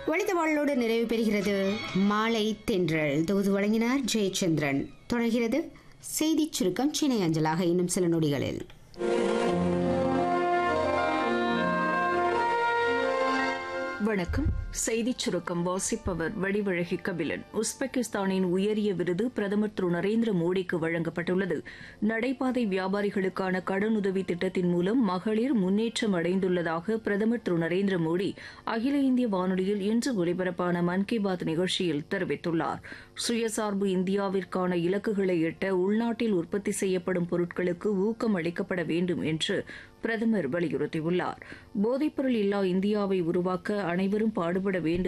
ஒழித்த வாழலோடு நிறைவு பெறுகிறது மாலை தென்றல் தொகுது வழங்கினார் ஜெயச்சந்திரன் தொடர்கிறது செய்திச் சுருக்கம் சினை அஞ்சலாக இன்னும் சில நொடிகளில் வணக்கம் செய்திச் சுருக்கம் வாசிப்பவர் வடிவழகி கபிலன் உஸ்பெகிஸ்தானின் உயரிய விருது பிரதமர் திரு நரேந்திர மோடிக்கு வழங்கப்பட்டுள்ளது நடைபாதை வியாபாரிகளுக்கான கடனுதவி திட்டத்தின் மூலம் மகளிர் முன்னேற்றம் அடைந்துள்ளதாக பிரதமர் திரு நரேந்திர மோடி அகில இந்திய வானொலியில் இன்று ஒலிபரப்பான மன் கி பாத் நிகழ்ச்சியில் தெரிவித்துள்ளார் சுயசார்பு இந்தியாவிற்கான இலக்குகளை எட்ட உள்நாட்டில் உற்பத்தி செய்யப்படும் பொருட்களுக்கு ஊக்கம் அளிக்கப்பட வேண்டும் என்று பிரதமர் வலியுறுத்தியுள்ளார் போதைப்பொருள் இல்லா இந்தியாவை உருவாக்க அனைவரும் பாடுபட வேண்டும்